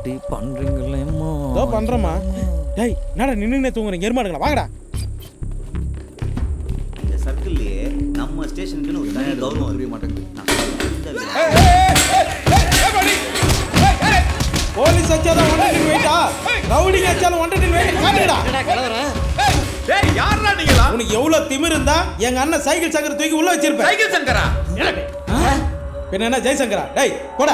இப்படி பண்றீங்களேம்மா இதோ பண்றோமா டேய் என்னடா நின்னுனே தூங்குறீங்க எருமாடுங்களா வாங்கடா இந்த சர்க்கிள்லயே நம்ம ஸ்டேஷனுக்குன்னு ஒரு தனி கௌரவம் அறிய மாட்டேங்குது போலீஸ் வச்சாதான் ஒன் டென் வெயிட்டா ரவுடிங் வச்சாலும் ஒன் டென் வெயிட் காட்டுடா டேய் யாரா நீங்களா உனக்கு எவ்வளவு திமிர் இருந்தா எங்க அண்ணன் சைக்கிள் சங்கர் தூக்கி உள்ள வச்சிருப்பேன் சைக்கிள் சங்கரா பின்ன என்ன ஜெய்சங்கரா டேய் போடா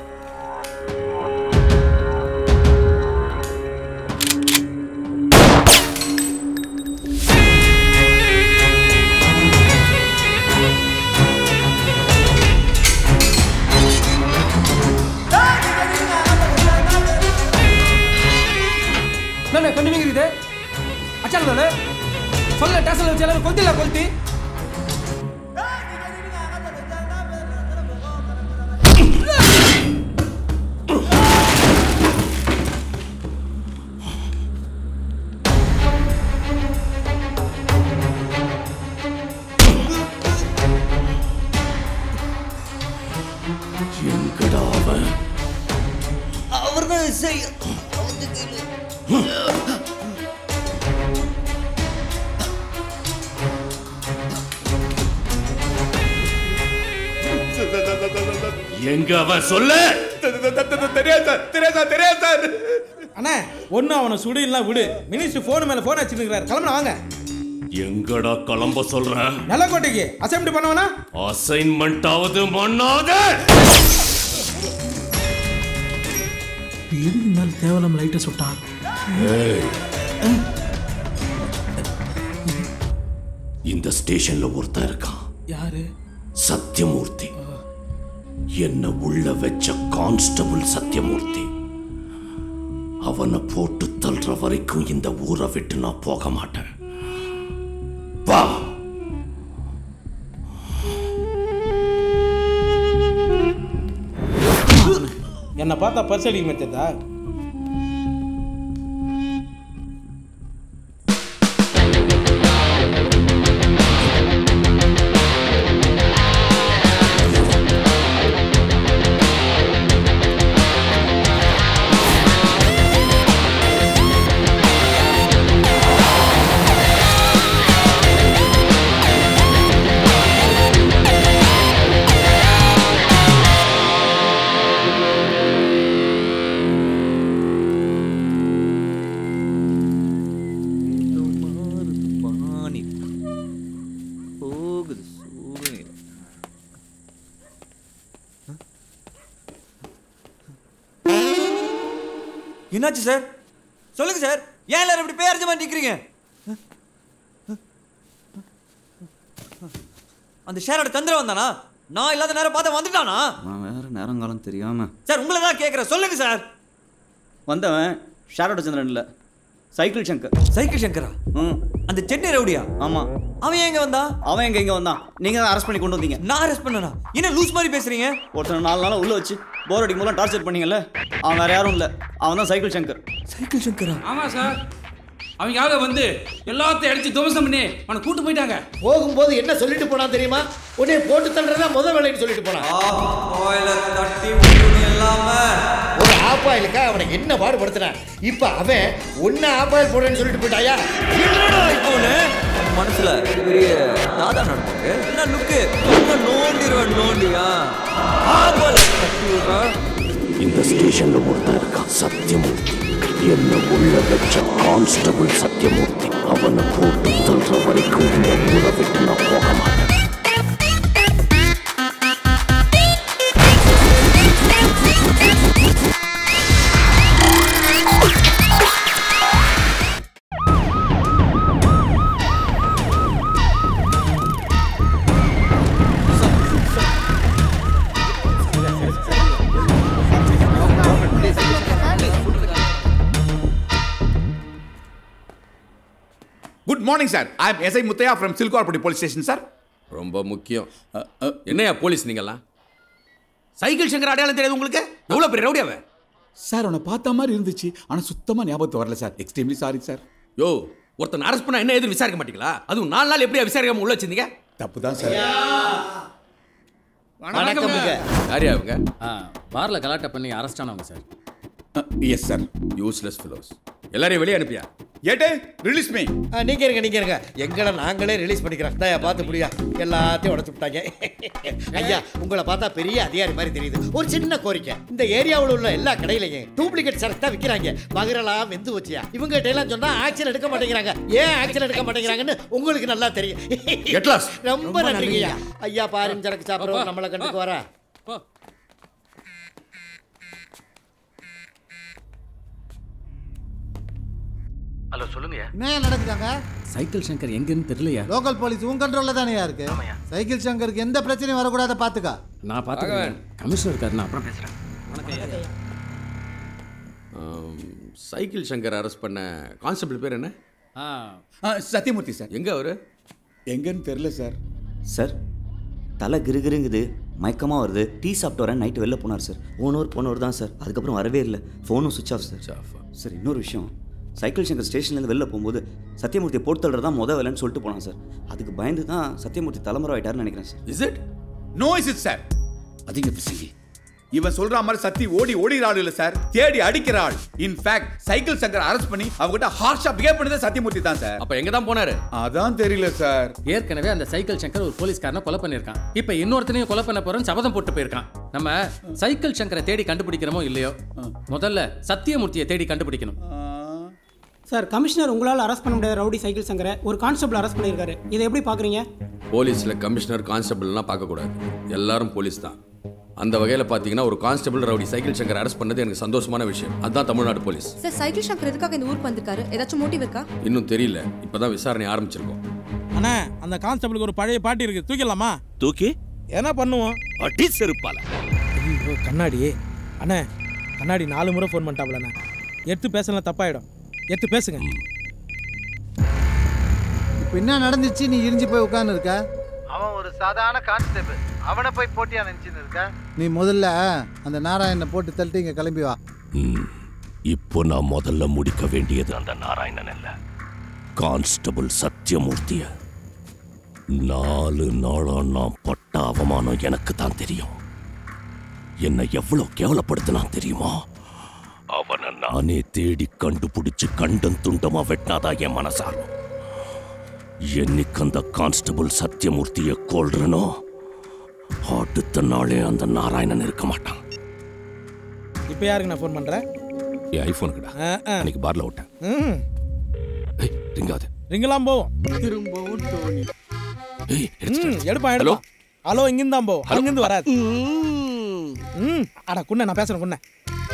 என்ன கண்டினியூ ಇದೆ ಅಚಾನಕ್ ನಾನು ಸೊಲ್ಲ ಟೇಷನ್ ವச்சு எல்லாரும் கொல்த்தில கொல்த்தி எங்கடா அவன் அவர் தான் எஸ்ஐ எங்க அவன் சொல்லு தெரியாது சார் தெரியாது சார் தெரியாது சார் அண்ணே ஒண்ணு அவனை சுடு இல்ல விடு மினிஸ்டர் போன் மேல போன் வச்சிருக்காரு கிளம்புன வாங்க எங்கடா கிளம்ப சொல்றேன் நிலக்கோட்டைக்கு அசெம்பிளி பண்ணவனா அசைன்மெண்ட் ஆவது மண்ணாத எதுக்கு மேல தேவலாம் லைட்டை சுட்டான் ஏய். இந்த ஸ்டேஷன்ல ஒருத்தன் இருக்கான் யாரு சத்யமூர்த்தி என்ன உள்ள வச்ச கான்ஸ்டபிள் சத்யமூர்த்தி அவனை போட்டு தள்ளுற வரைக்கும் இந்த ஊரை விட்டு நான் போக மாட்டேன் வா என்னை பார்த்தா பர்ஸ் அடிக்க மாட்டேதா பாணி போகுது சூழ்நிலை என்னாச்சு சார் சொல்லுங்க சார் ஏன் எல்லாரும் இப்படி பேரஞ்ச மாதிரி நிக்கிறீங்க அந்த ஷேரோட தந்திரம் வந்தானா நான் இல்லாத நேரம் பார்த்து வந்துட்டானா நான் வேற நேரங்காலம் தெரியாம சார் உங்களை தான் கேட்குறேன் சொல்லுங்க சார் வந்தவன் ஷாரோட சந்திரன் இல்ல சைக்கிள் சங்கர் சைக்கிள் சங்கரா ம் அந்த சென்னை ரவுடியா ஆமா அவன் ஏன் எங்க வந்தா அவன் எங்க இங்க வந்தான் நீங்க தான் அரெஸ்ட் பண்ணி கொண்டு வந்தீங்க நான் அரெஸ்ட் பண்ணனா என்ன லூஸ் மாதிரி பேசுறீங்க ஒருத்தன் நாலு நாளா உள்ள வச்சு போர் அடிக்கும் போது டார்ச்சர் பண்ணீங்கல்ல அவன் வேற யாரும் இல்ல அவன் தான் சைக்கிள் சங்கர் சைக்கிள் சங்கரா ஆமா சார் அவங்க யாரோ வந்து எல்லாத்தையும் அடிச்சு துவசம் பண்ணி அவனை கூட்டு போயிட்டாங்க போகும்போது என்ன சொல்லிட்டு போனா தெரியுமா உன்னை போட்டு தள்ளுறதா முத வேலைன்னு சொல்லிட்டு போனான் தட்டி விட்டு இல்லாம ஒரு ஆப்பாயிலுக்கா அவனை என்ன பாடுபடுத்தினான் இப்ப அவன் ஒன்னு ஆப்பாயில் போடுறேன்னு சொல்லிட்டு போயிட்டாயா என்னடா இப்போன்னு மனசுல பெரிய தாதா நடந்துருக்கு என்ன லுக்கு என்ன நோண்டிடுவேன் நோண்டியா ஆபல தட்டி விடுறா இந்த ஸ்டேஷன்ல ஒருத்தன் இருக்கான் சத்யமூர்த்தி என்ன உள்ள வச்ச கான்ஸ்டபிள் சத்யமூர்த்தி அவனை போட்டு தள்ளுற வரைக்கும் இந்த ஊரை விட்டு நான் போக மாட்டேன் good morning sir I am SI Muthaiya from Silkarpatti police station sir ரொம்ப முக்கியம் என்னையா போலீஸ் நீங்கெல்லாம் சைக்கிள் சங்கர் அடையாளம் தெரியாது உங்களுக்கு எவ்வளோ பெரிய ரவுடி அவன் சார் அவனை பார்த்த மாதிரி இருந்துச்சு ஆனா சுத்தமா ஞாபகத்து வரல சார் எக்ஸ்ட்ரீம்லி சாரி சார் யோ ஒருத்தன் அரெஸ்ட் பண்ணா என்ன எதுவும் விசாரிக்க மாட்டீங்களா அதுவும் நாலு நாள் எப்படியா விசாரிக்காம உள்ள வச்சிருந்தீங்க தப்பு தான் சார் வணக்கமுங்க யாரையா அவங்க பாரில் கலாட்டா பண்ணி அரெஸ்ட் ஆனவங்க sir yes sir useless fellows எல்லாரையும் வெளியே அனுப்பியா ஏட்டே ரிலீஸ் மீ ஆ, நீங்க இருங்க நீங்க இருங்க எங்களை நாங்களே ரிலீஸ் பண்ணிக்கிறோம் தயா பார்த்து முடியா எல்லாத்தையும் உடச்சு விட்டாங்க ஐயா உங்களை பார்த்தா பெரிய அதிகாரி மாதிரி தெரியுது ஒரு சின்ன கோரிக்கை இந்த ஏரியாவில் உள்ள எல்லா கடையிலையும் டூப்ளிகேட் சரக்கு தான் விற்கிறாங்க மகரெல்லாம் வெந்து வச்சியா இவங்க கிட்ட எல்லாம் சொன்னா ஆக்ஷன் எடுக்க மாட்டேங்கிறாங்க ஏன் ஆக்ஷன் எடுக்க மாட்டேங்கிறாங்கன்னு உங்களுக்கு நல்லா தெரியும் Get lost. ரொம்ப நன்றிங்கய்யா ஐயா பாருங்க சரக்கு சாப்பிடுறோம் நம்மளை கண்டுக்கு வரா போ என்ன நடக்குதாங்க சைக்கிள் சங்கர் எங்கன்னு தெரியலையா லோக்கல் போலீஸ் உன் கண்ட்ரோல்ல தானே இருக்கு சைக்கிள் சங்கருக்கு எந்த பிரச்சனையும் வரக்கூடாத பாத்துக்கா நான் பார்த்துக்கிறேன் கமிஷனர் இருக்காரு நான் அப்புறம் பேசுகிறேன் சைக்கிள் சங்கர் அரெஸ்ட் பண்ண கான்ஸ்டபிள் பேர் என்ன சத்யமூர்த்தி சார் எங்க அவரு எங்கன்னு தெரியல சார் சார் தலை கிருகிருங்குது மயக்கமாக வருது டீ சாப்பிட்டு வரேன் நைட்டு வெளில போனார் சார் ஓனவர் போனவர் தான் சார் அதுக்கப்புறம் வரவே இல்லை ஃபோனும் சுவிச் ஆஃப் சார் சார் இன்னொரு விஷயம் சைக்கிள் சங்கர் ஸ்டேஷன்லேருந்து வெளில போகும்போது சத்யமூர்த்தி போட்டு தள்ளுறது தான் முத வேலைன்னு சொல்லிட்டு போனான் சார் அதுக்கு பயந்து தான் சத்யமூர்த்தி தலைமுறை ஆயிட்டாருன்னு நினைக்கிறேன் sir is it no is it sir அதிக பிசிங்கி இவன் சொல்ற மாதிரி சத்தி ஓடி ஓடிறாள் இல்ல சார் தேடி அடிக்கிறாள் in fact cycle Shankar arrest பண்ணி அவகிட்ட ஹார்ஷா பிஹேவ் பண்ணதே சத்தியமூர்த்தி தான் சார் அப்ப எங்க தான் போனாரு அதான் தெரியல சார் ஏற்கனவே அந்த சைக்கிள் சங்கர் ஒரு போலீஸ்காரனை கொலை பண்ணியிருக்கான் இப்போ இன்னொருத்தனையும் கொலை பண்ண போறோம்னு சபதம் போட்டு போயிருக்கான் நம்ம சைக்கிள் சங்கரை தேடி கண்டுபிடிக்கிறோமோ இல்லையோ முதல்ல சத்தியமூர்த்தியை தேடி கண்டுபிடிக்கணும் சார் கமிஷனர் உங்களால் அரெஸ்ட் பண்ண முடியாத ரவுடி சைக்கிள் சங்கரை ஒரு கான்ஸ்டபிள் அரெஸ்ட் பண்ணியிருக்காரு இதை எப்படி பார்க்குறீங்க போலீஸ்ல கமிஷனர் கான்ஸ்டபிள்லாம் பார்க்கக்கூடாது எல்லாரும் போலீஸ் தான் அந்த வகையில் பார்த்தீங்கன்னா ஒரு constable rowdy cycle Shankar arrest பண்ணது எனக்கு சந்தோஷமான விஷயம் அதுதான் Tamil Nadu police sir cycle Shankar எதுக்காக இந்த ஊருக்கு வந்திருக்காரு ஏதாச்சும் மோட்டிவ் இருக்கா இன்னும் தெரியல இப்பதான் விசாரணை ஆரம்பிச்சிருக்கோம் அண்ணா அந்த கான்ஸ்டபிளுக்கு ஒரு பழைய பாட்டி இருக்கு தூக்கிடலாமா தூக்கி என்ன பண்ணுவோம் அடி செருப்பால ஐயோ கண்ணாடி அண்ணே கண்ணாடி நாலு முறை ஃபோன் பண்ணிட்டாப்லண்ணே எடுத்து பேசலாம் தப்பாயிடும் எடுத்து பேசுங்க இப்போ என்ன நடந்துச்சு நீ இரிஞ்சு போய் உட்கார்ந்து இருக்க அவன் ஒரு சாதாரண கான்ஸ்டபிள் அவனை போய் போட்டியா நினைச்சுன்னு இருக்க நீ முதல்ல அந்த நாராயணனை போட்டு தள்ளிட்டு இங்க கிளம்பி வா ம். இப்போ நான் முதல்ல முடிக்க வேண்டியது அந்த நாராயணன் இல்ல கான்ஸ்டபிள் சத்யமூர்த்திய நாலு நாளா நான் பட்ட அவமானம் எனக்கு தான் தெரியும் என்னை எவ்வளவு கேவலப்படுத்தினான் தெரியுமா அவனை நானே தேடி கண்டுபிடிச்சு கண்டம் துண்டமா வெட்டினாதான் என் மனசாரும் என்னைக்கு அந்த கான்ஸ்டபிள் சத்யமூர்த்திய கொல்றனோ அடுத்த நாளே அந்த நாராயணன் இருக்க மாட்டான் இப்போ யாருக்கு நான் ஃபோன் பண்ணுறேன் என் ஐபோனுக்குடா அன்னைக்கு பார்ல விட்டேன் ம் ஏய் ரிங்காது ரிங்கெல்லாம் போவோம் திரும்பவும் டோனி ஏய் ம் எடுப்பான் எடுப்பான் ஹலோ இங்கிருந்து தான் போவோம் அங்கிருந்து வராது ம் அடா குண்ண நான் பேசுறேன் குண்ண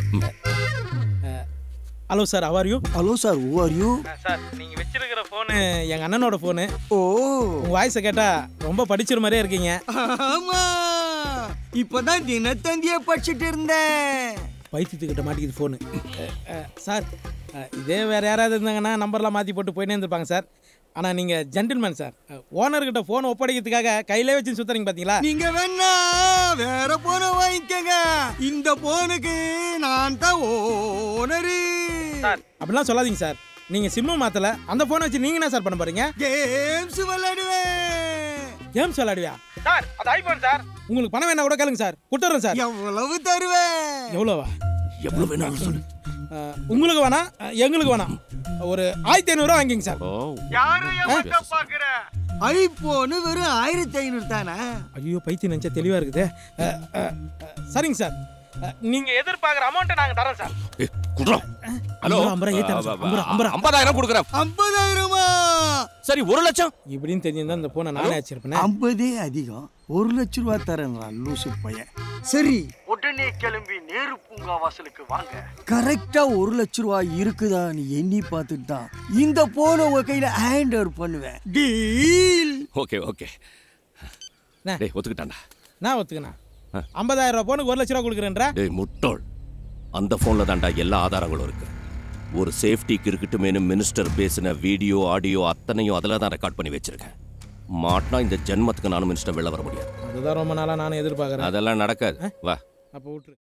ஹலோ சார் அவர் you hello sir who are you sir நீங்க வச்சிருக்கிற ஃபோனு எங்க அண்ணனோட ஃபோனு ஓ உங்க வாய்ஸை கேட்டா ரொம்ப படிச்சிரு மாதிரியே இருக்கீங்க ஆமா இப்பதான் தினத்தந்திய படிச்சுட்டு இருந்தேன் பைத்தியத்துக்கிட்ட மாட்டிக்குது ஃபோனு சார் அஹ், இதே வேற யாராவது இருந்தாங்கன்னா நம்பர்லாம் மாற்றி போட்டு போயினே இருந்திருப்பாங்க சார் ஆனால் நீங்கள் ஜென்டில்மேன் சார் ஓனர்கிட்ட ஃபோன் ஒப்படைக்கிறதுக்காக கையிலே வச்சு சுத்துறீங்க பார்த்தீங்களா நீங்க வேணா வேற போன வாங்கிக்கங்க இந்த போனுக்கு நான் தான் ஓனரு அப்படிலாம் சொல்லாதீங்க சார் நீங்கள் சிம்மு மாற்றல அந்த ஃபோனை வச்சு நீங்கள் என்ன சார் பண்ண போறீங்க கேம்ஸ் விளையாடுவேன் கேம்ஸ் விளையாடுவியா சார் அது ஐபோன் சார் உங்களுக்கு பணம் வேணா கூட கேளுங்க சார் கொடுத்துறேன் சார் எவ்வளவு தருவேன் எவ்வளோவா எவ்வளவு வேணாலும் சொல்லு அஹ், உங்களுக்கு வேணாம் அஹ், எங்களுக்கு வேணாம் ஒரு ஆயிரத்தி ஐநூறுரூவா வாங்கிங்க சார் யாரு எவன்ட்ட பாக்குற ஐபோனு வெறும் ஆயிரத்தி ஐநூறு தானே ஐயோ பைத்தியம் நினச்சா தெளிவாக இருக்குது அஹ், அஹ், அஹ், சரிங்க சார் அஹ், நீங்க எதிர்பார்க்குற அமௌண்ட்டை நாங்கள் தரோம் சார் குடுறோம் ஹலோ ஐம்பது ரூபா ஏற்றி ஐம்பது ஐம்பது ஐம்பதாயிரம் கொடுக்குறேன் ஐம்பதாயிரமா சரி ஒரு லட்சம் இப்படின்னு தெரிஞ்சிருந்தா இந்த போனை நானே வச்சிருப்பேன் ஐம்பதே அதிகம் ஒரு லட்ச ரூபா தரேன் லூசு பையன் சரி உடனே கிளம்பி நேரு பூங்கா வாசலுக்கு வாங்க கரெக்டா ஒரு லட்ச ரூபா இருக்குதான்னு எண்ணி பார்த்துட்டு தான் இந்த போன உங்க கையில ஹேண்ட் ஓவர் பண்ணுவேன் டீல் ஓகே ஓகே டேய் ஒத்துக்கிட்டான்டா நான் ஒத்துக்கண்ணா ஐம்பதாயிரம் ரூபா போனுக்கு ஒரு லட்ச ரூபா கொடுக்குறேன்றா டேய் முட்டாள் அந்த ஃபோனில் தான்டா எல்லா ஆதாரங்களும் இருக்கு ஒரு சேஃப்டிக்கு இருக்கட்டுமேனு மினிஸ்டர் பேசின வீடியோ ஆடியோ அத்தனையும் அதில் தான் ரெக்கார்ட் பண்ணி வச்சிருக்கேன் மாட்டினா இந்த ஜென்மத்துக்கு நானும் மினிஸ்டர் வெளில வர முடியாது அதுதான் ரொம்ப நாளாக நானும் எதிர்பார்க்குறேன் அதெல்லாம் நடக்காது வா அப்போ விட்டுரு